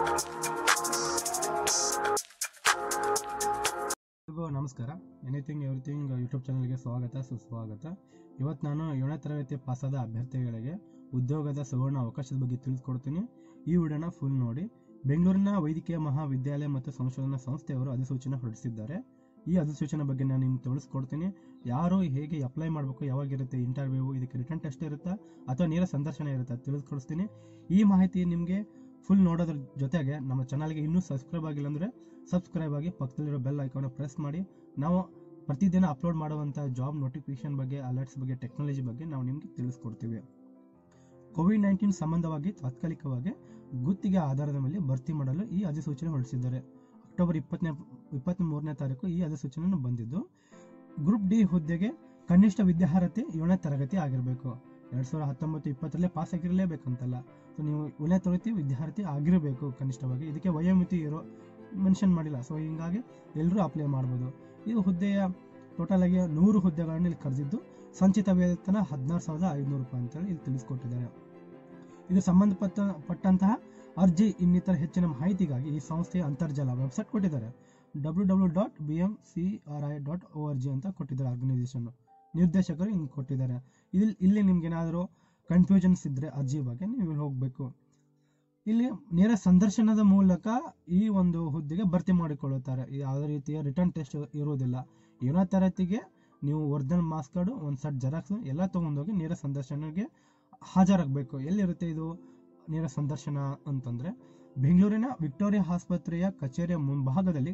ಎಲ್ರಿಗೂ ನಮಸ್ಕಾರ anything everything YouTube ಚಾನಲ್ಗೆ ಸ್ವಾಗತ ಸುಸ್ವಾಗತ ಇವತ್ತು ನಾನು ಏಳನೇ ತರಗತಿ ಪಾಸಾದ ಅಭ್ಯರ್ಥಿಗಳಿಗೆ ಉದ್ಯೋಗದ ಸುವರ್ಣ ಅವಕಾಶದ ಬಗ್ಗೆ ತಿಳಿಸ್ಕೊಡ್ತೀನಿ ಈ ವಿಡಿಯೋನ ಫುಲ್ ನೋಡಿ ಬೆಂಗಳೂರಿನ ವೈದ್ಯಕೀಯ ಮಹಾವಿದ್ಯಾಲಯ ಮತ್ತು ಸಂಶೋಧನಾ ಸಂಸ್ಥೆಯವರು ಅಧಿಸೂಚನೆ ಹೊರಡಿಸಿದ್ದಾರೆ ಈ ಅಧಿಸೂಚನೆ ಬಗ್ಗೆ ನಾನು ನಿಮ್ಗೆ ತಿಳಿಸ್ಕೊಡ್ತೀನಿ ಯಾರು ಹೇಗೆ ಅಪ್ಲೈ ಮಾಡಬೇಕು ಯಾವಾಗಿರುತ್ತೆ ಇಂಟರ್ವ್ಯೂ ಇದಕ್ಕೆ ರಿಟರ್ನ್ ಟೆಸ್ಟ್ ಇರುತ್ತಾ ಅಥವಾ ನೇರ ಸಂದರ್ಶನ ಇರುತ್ತಾ ತಿಳಿಸ್ಕೊಡಿಸ್ತೀನಿ ಈ ಮಾಹಿತಿ ನಿಮಗೆ ಫುಲ್ ನೋಡೋದ್ರ ಜೊತೆಗೆ ನಮ್ಮ ಚಾನಲ್ಗೆ ಇನ್ನೂ ಸಬ್ಸ್ಕ್ರೈಬ್ ಆಗಿಲ್ಲ ಅಂದರೆ ಸಬ್ಸ್ಕ್ರೈಬ್ ಆಗಿ ಪಕ್ಕದಲ್ಲಿರೋ ಬೆಲ್ ಐಕಾನ್ ಪ್ರೆಸ್ ಮಾಡಿ ನಾವು ಪ್ರತಿದಿನ ಅಪ್ಲೋಡ್ ಮಾಡುವಂಥ ಜಾಬ್ ನೋಟಿಫಿಕೇಶನ್ ಬಗ್ಗೆ ಅಲರ್ಟ್ಸ್ ಬಗ್ಗೆ ಟೆಕ್ನಾಲಜಿ ಬಗ್ಗೆ ನಾವು ನಿಮಗೆ ತಿಳಿಸ್ಕೊಡ್ತೀವಿ ಕೋವಿಡ್ ನೈನ್ಟೀನ್ ಸಂಬಂಧವಾಗಿ ತಾತ್ಕಾಲಿಕವಾಗಿ ಗುತ್ತಿಗೆ ಆಧಾರದ ಮೇಲೆ ಭರ್ತಿ ಮಾಡಲು ಈ ಅಧಿಸೂಚನೆ ಹೊರಡಿಸಿದ್ದಾರೆ ಅಕ್ಟೋಬರ್ ಇಪ್ಪತ್ತನೇ ಇಪ್ಪತ್ತ್ ಮೂರನೇ ತಾರೀಕು ಈ ಅಧಿಸೂಚನೆ ಬಂದಿದ್ದು ಗ್ರೂಪ್ ಡಿ ಹುದ್ದೆಗೆ ಕನಿಷ್ಠ ವಿದ್ಯಾರ್ಹತೆ ಏಳನೇ ತರಗತಿ ಆಗಿರಬೇಕು ಎರಡ್ ಸಾವಿರದ ಹತ್ತೊಂಬತ್ತು ಇಪ್ಪತ್ತರಲ್ಲೇ ಪಾಸ್ ಆಗಿರಲೇಬೇಕಂತಲ್ಲ ಸೊ ನೀವು ಏಳನೇ ತರಗತಿ ವಿದ್ಯಾರ್ಥಿ ಆಗಿರಬೇಕು ಕನಿಷ್ಠವಾಗಿ ಇದಕ್ಕೆ ವಯೋಮಿತಿ ಇರೋ ಮೆನ್ಷನ್ ಮಾಡಿಲ್ಲ ಸೊ ಹಿಂಗಾಗಿ ಎಲ್ಲರೂ ಅಪ್ಲೈ ಮಾಡ್ಬೋದು ಇದು ಹುದ್ದೆಯ ಟೋಟಲ್ ಆಗಿ ನೂರು ಹುದ್ದೆಗಳನ್ನು ಇಲ್ಲಿ ಕರೆದಿದ್ದು ಸಂಚಿತ ವೇತನ ಹದಿನಾರು ಸಾವಿರದ ಐದುನೂರು ರೂಪಾಯಿ ಅಂತೇಳಿ ಇಲ್ಲಿ ತಿಳಿಸ್ಕೊಟ್ಟಿದ್ದಾರೆ ಇದು ಸಂಬಂಧಪಟ್ಟ ಪಟ್ಟಂತಹ ಅರ್ಜಿ ಇನ್ನಿತರ ಹೆಚ್ಚಿನ ಮಾಹಿತಿಗಾಗಿ ಈ ಸಂಸ್ಥೆಯ ಅಂತರ್ಜಾಲ ವೆಬ್ಸೈಟ್ ಕೊಟ್ಟಿದ್ದಾರೆ W W dot B M C R I dot O R G ಅಂತ ಕೊಟ್ಟಿದ್ದಾರೆ ಆರ್ಗನೈಸೇಷನ್ ನಿರ್ದೇಶಕರು ಹಿಂಗೆ ಕೊಟ್ಟಿದ್ದಾರೆ ಇಲ್ಲಿ ಇಲ್ಲಿ ನಿಮ್ಗೆ ಏನಾದರೂ ಕನ್ಫ್ಯೂಷನ್ಸ್ ಇದ್ರೆ ಅರ್ಜಿ ಬಗ್ಗೆ ನೀವು ಇಲ್ಲಿ ಹೋಗಬೇಕು ಇಲ್ಲಿ ನೇರ ಸಂದರ್ಶನದ ಮೂಲಕ ಈ ಒಂದು ಹುದ್ದೆಗೆ ಭರ್ತಿ ಮಾಡಿಕೊಳ್ಳುತ್ತಾರೆ ಯಾವುದೇ ರೀತಿಯ ರಿಟರ್ನ್ ಟೆಸ್ಟ್ ಇರುವುದಿಲ್ಲ ಏಳನೇ ತರಗತಿಗೆ ನೀವು ಒರಿಜಿನಲ್ ಮಾರ್ಕ್ಸ್ ಕಾರ್ಡು ಒಂದು ಸೆಟ್ ಜೆರಾಕ್ಸ್ ಎಲ್ಲ ತೊಗೊಂಡೋಗಿ ನೇರ ಸಂದರ್ಶನಕ್ಕೆ ಹಾಜರಾಗಬೇಕು ಎಲ್ಲಿರುತ್ತೆ ಇದು ನೇರ ಸಂದರ್ಶನ ಅಂತಂದ್ರೆ ಬೆಂಗಳೂರಿನ ವಿಕ್ಟೋರಿಯಾ ಆಸ್ಪತ್ರೆಯ ಕಚೇರಿಯ ಮುಂಭಾಗದಲ್ಲಿ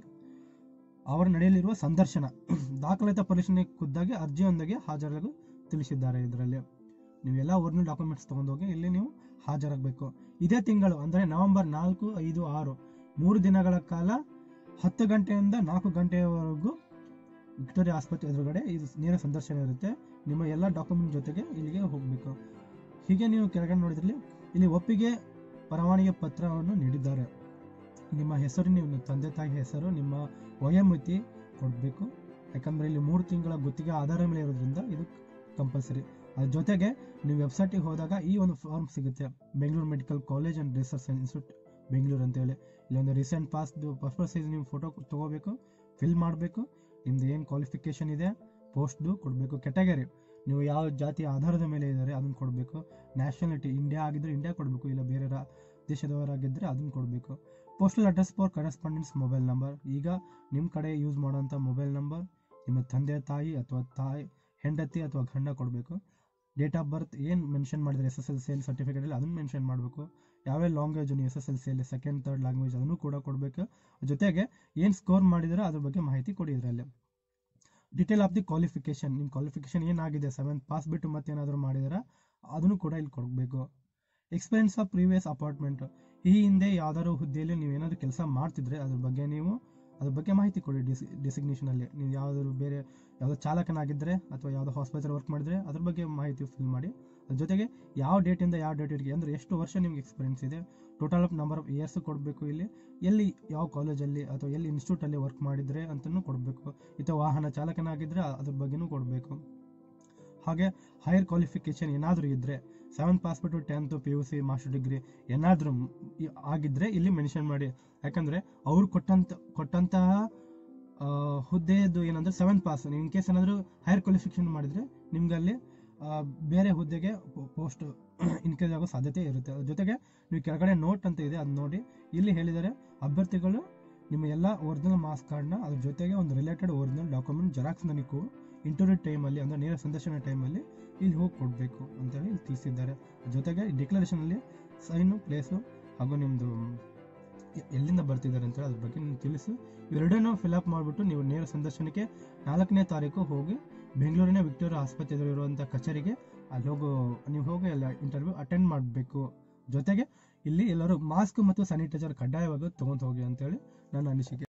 ಅವರ ನಡೆಯಲಿರುವ ಸಂದರ್ಶನ ದಾಖಲಿತ ಪರಿಶೀಲನೆ ಖುದ್ದಾಗಿ ಅರ್ಜಿಯೊಂದಿಗೆ ಹಾಜರಾಗಲು ತಿಳಿಸಿದ್ದಾರೆ ಇದರಲ್ಲಿ ನೀವೆಲ್ಲ ಒರಿಜಿನಲ್ ಡಾಕ್ಯುಮೆಂಟ್ಸ್ ತಗೊಂಡೋಗಿ ಇಲ್ಲಿ ನೀವು ಹಾಜರಾಗಬೇಕು ಇದೇ ತಿಂಗಳು ಅಂದರೆ ನವೆಂಬರ್ ನಾಲ್ಕು ಐದು ಆರು ಮೂರು ದಿನಗಳ ಕಾಲ ಹತ್ತು ಗಂಟೆಯಿಂದ ನಾಲ್ಕು ಗಂಟೆಯವರೆಗೂ ವಿಕ್ಟೋರಿಯಾ ಆಸ್ಪತ್ರೆ ಎದುರುಗಡೆ ಇದು ನೇರ ಸಂದರ್ಶನ ಇರುತ್ತೆ ನಿಮ್ಮ ಎಲ್ಲ ಡಾಕ್ಯುಮೆಂಟ್ ಜೊತೆಗೆ ಇಲ್ಲಿಗೆ ಹೋಗಬೇಕು ಹೀಗೆ ನೀವು ಕೆಳಗಡೆ ನೋಡಿದ್ರಲ್ಲಿ ಇಲ್ಲಿ ಒಪ್ಪಿಗೆ ಪರವಾನಗಿ ಪತ್ರವನ್ನು ನೀಡಿದ್ದಾರೆ ನಿಮ್ಮ ಹೆಸರು ನಿಮ್ಮ ತಂದೆ ತಾಯಿ ಹೆಸರು ನಿಮ್ಮ ವಯೋಮಿತಿ ಕೊಡಬೇಕು ಯಾಕಂದ್ರೆ ಇಲ್ಲಿ ಮೂರು ತಿಂಗಳ ಗುತ್ತಿಗೆ ಆಧಾರ ಮೇಲೆ ಇರೋದ್ರಿಂದ ಇದು ಕಂಪಲ್ಸರಿ ಅದ್ರ ಜೊತೆಗೆ ನೀವು ವೆಬ್ಸೈಟಿಗೆ ಹೋದಾಗ ಈ ಒಂದು ಫಾರ್ಮ್ ಸಿಗುತ್ತೆ Bengaluru medical college and research institute Bengaluru ಅಂತೇಳಿ ಇಲ್ಲೊಂದು ರೀಸೆಂಟ್ ಪಾಸ್ ಪಾಸ್ಪೋರ್ಟ್ ಸೈಜ್ ನೀವು ಫೋಟೋ ತಗೋಬೇಕು ಫಿಲ್ ಮಾಡಬೇಕು ನಿಮ್ದು ಏನು ಕ್ವಾಲಿಫಿಕೇಶನ್ ಇದೆ ಪೋಸ್ಟ್ದು ಕೊಡಬೇಕು ಕೆಟಗರಿ ನೀವು ಯಾವ ಜಾತಿ ಆಧಾರದ ಮೇಲೆ ಇದ್ದಾರೆ ಅದನ್ನು ಕೊಡಬೇಕು ನ್ಯಾಷನಾಲಿಟಿ ಇಂಡಿಯಾ ಆಗಿದ್ರೆ ಇಂಡಿಯಾ ಕೊಡಬೇಕು ಇಲ್ಲ ಬೇರೆ ರಾ- ದೇಶದವರಾಗಿದ್ದರೆ ಅದನ್ನು ಕೊಡಬೇಕು postal address for correspondence mobile number ಈಗ ನಿಮ್ಮ ಕಡೆ ಯೂಸ್ ಮಾಡೋಂಥ ಮೊಬೈಲ್ ನಂಬರ್ ನಿಮ್ಮ ತಂದೆ ತಾಯಿ ಅಥವಾ ತಾಯಿ ಹೆಂಡತಿ ಅಥವಾ ಗಂಡ ಕೊಡಬೇಕು ಡೇಟ್ ಆಫ್ ಬರ್ತ್ ಏನು ಮೆನ್ಷನ್ ಮಾಡಿದ್ರೆ S S L C L ಸರ್ಟಿಫಿಕೇಟಲ್ಲಿ ಅದನ್ನು ಮೆನ್ಷನ್ ಮಾಡಬೇಕು ಯಾವ್ಯಾವ ಲ್ಯಾಂಗ್ವೇಜ್ ನೀವು ಎಸ್ ಎಸ್ ಎಲ್ ಸಿಯಲ್ಲಿ ಸೆಕೆಂಡ್ ಥರ್ಡ್ ಲ್ಯಾಂಗ್ವೇಜ್ ಅದನ್ನು ಕೂಡ ಕೊಡಬೇಕು ಜೊತೆಗೆ ಏನು ಸ್ಕೋರ್ ಮಾಡಿದ್ರೆ ಅದ್ರ ಬಗ್ಗೆ ಮಾಹಿತಿ ಕೊಡಿ ಇದರಲ್ಲಿ ಡಿಟೇಲ್ ಆಫ್ ದಿ ಕ್ವಾಲಿಫಿಕೇಶನ್ ನಿಮ್ಮ ಕ್ವಾಲಿಫಿಕೇಶನ್ ಏನಾಗಿದೆ ಸೆವೆಂತ್ ಪಾಸ್ ಬಿಟ್ಟು ಮತ್ತೇನಾದರೂ ಮಾಡಿದಾರ ಅದನ್ನು ಕೂಡ ಇಲ್ಲಿ ಕೊಡಬೇಕು ಎಕ್ಸ್ಪೀರಿಯನ್ಸ್ ಆಫ್ ಪ್ರೀವಿಯಸ್ ಅಪಾರ್ಟ್ಮೆಂಟ್ ಈ ಹಿಂದೆ ಯಾವ್ದಾದ್ರು ಹುದ್ದೆಯಲ್ಲಿ ನೀವು ಏನಾದರೂ ಕೆಲಸ ಮಾಡ್ತಿದ್ರೆ ಅದ್ರ ಬಗ್ಗೆ ನೀವು ಅದ್ರ ಬಗ್ಗೆ ಮಾಹಿತಿ ಕೊಡಿ ಡಿಸಿ ಡಿಸಿಗ್ನೇಷನ್ ಅಲ್ಲಿ ನೀವು ಯಾವ್ದಾದ್ರು ಬೇರೆ ಯಾವುದೋ ಚಾಲಕನಾಗಿದ್ದರೆ ಅಥವಾ ಯಾವುದೋ ಹಾಸ್ಪಿಟಲ್ ವರ್ಕ್ ಮಾಡಿದ್ರೆ ಅದ್ರ ಬಗ್ಗೆ ಮಾಹಿತಿ ಫಿಲ್ ಮಾಡಿ ಅದ್ರ ಜೊತೆಗೆ ಯಾವ ಡೇಟಿಂದ ಯಾವ ಡೇಟಿಗೆ ಅಂದರೆ ಎಷ್ಟು ವರ್ಷ ನಿಮ್ಗೆ ಎಕ್ಸ್ಪೀರಿಯನ್ಸ್ ಇದೆ total of number of years ಕೊಡಬೇಕು ಇಲ್ಲಿ ಎಲ್ಲಿ ಯಾವ ಕಾಲೇಜಲ್ಲಿ ಅಥವಾ ಎಲ್ಲಿ ಇನ್ಸ್ಟಿಟ್ಯೂಟಲ್ಲಿ ವರ್ಕ್ ಮಾಡಿದ್ರೆ ಅಂತಲೂ ಕೊಡಬೇಕು ಅಥವಾ ವಾಹನ ಚಾಲಕನಾಗಿದ್ದರೆ ಅದ್ರ ಬಗ್ಗೆನೂ ಕೊಡಬೇಕು ಹಾಗೆ ಹೈಯರ್ ಕ್ವಾಲಿಫಿಕೇಶನ್ ಏನಾದರೂ ಇದ್ದರೆ ಸೆವೆಂತ್ ಪಾಸ್ ಬಿಟ್ಟು tenth P U C master degree ಏನಾದರೂ ಆಗಿದ್ರೆ ಇಲ್ಲಿ ಮೆನ್ಷನ್ ಮಾಡಿ ಯಾಕಂದರೆ ಅವ್ರು ಕೊಟ್ಟಂತ ಕೊಟ್ಟಂತಹ ಆ, ಹುದ್ದೆಯದು ಏನಂದ್ರೆ ಸೆವೆಂತ್ ಪಾಸ್ ಇನ್ ಕೇಸ್ ಏನಾದರೂ ಹೈಯರ್ ಕ್ವಾಲಿಫಿಕೇಶನ್ ಮಾಡಿದರೆ ನಿಮ್ಗೆ ಅಲ್ಲಿ ಆ, ಬೇರೆ ಹುದ್ದೆಗೆ ಪೋಸ್ಟ್ ಇನ್ಕ್ರೀಸ್ ಆಗೋ ಸಾಧ್ಯತೆ ಇರುತ್ತೆ ಅದ್ರ ಜೊತೆಗೆ ನೀವು ಕೆಳಗಡೆ ನೋಟ್ ಅಂತ ಇದೆ ಅದು ನೋಡಿ ಇಲ್ಲಿ ಹೇಳಿದರೆ ಅಭ್ಯರ್ಥಿಗಳು ನಿಮ್ಮ ಎಲ್ಲ ಒರಿಜಿನಲ್ ಮಾರ್ಕ್ಸ್ ಕಾರ್ಡ್ನ ಅದ್ರ ಜೊತೆಗೆ ಒಂದು ರಿಲೇಟೆಡ್ ಒರಿಜಿನಲ್ ಡಾಕ್ಯುಮೆಂಟ್ ಜೆರಾಕ್ಸ್ನ ನೀವು ಇಂಟರ್ವ್ಯೂ ಟೈಮಲ್ಲಿ ಅಂದರೆ ನೇರ ಸಂದರ್ಶನ ಟೈಮಲ್ಲಿ ಇಲ್ಲಿ ಹೋಗಿ ಕೊಡಬೇಕು ಅಂತೇಳಿ ಇಲ್ಲಿ ತಿಳಿಸಿದ್ದಾರೆ ಜೊತೆಗೆ ಡಿಕ್ಲರೇಷನಲ್ಲಿ ಸೈನು ಪ್ಲೇಸು ಹಾಗೂ ನಿಮ್ಮದು ಎಲ್ಲಿಂದ ಬರ್ತಿದ್ದಾರೆ ಅಂತೇಳಿ ಅದ್ರ ಬಗ್ಗೆ ನೀವು ತಿಳಿಸಿ ಇವೆರಡನ್ನೂ ಫಿಲಪ್ ಮಾಡಿಬಿಟ್ಟು ನೀವು ನೇರ ಸಂದರ್ಶನಕ್ಕೆ ನಾಲ್ಕನೇ ತಾರೀಕು ಹೋಗಿ ಬೆಂಗಳೂರಿನ ವಿಕ್ಟೋರಿಯಾ ಆಸ್ಪತ್ರೆ ಇರುವಂಥ ಕಚೇರಿಗೆ ಅಲ್ಲಿ ಹೋಗೋ ನೀವು ಹೋಗಿ ಎಲ್ಲ ಇಂಟರ್ವ್ಯೂ ಅಟೆಂಡ್ ಮಾಡಬೇಕು ಜೊತೆಗೆ ಇಲ್ಲಿ ಎಲ್ಲರೂ ಮಾಸ್ಕ್ ಮತ್ತು ಸ್ಯಾನಿಟೈಸರ್ ಕಡ್ಡಾಯವಾಗಿ ತೊಗೊಂಡು ಹೋಗಿ ಅಂತೇಳಿ ನನ್ನ ಅನಿಸಿಕೆ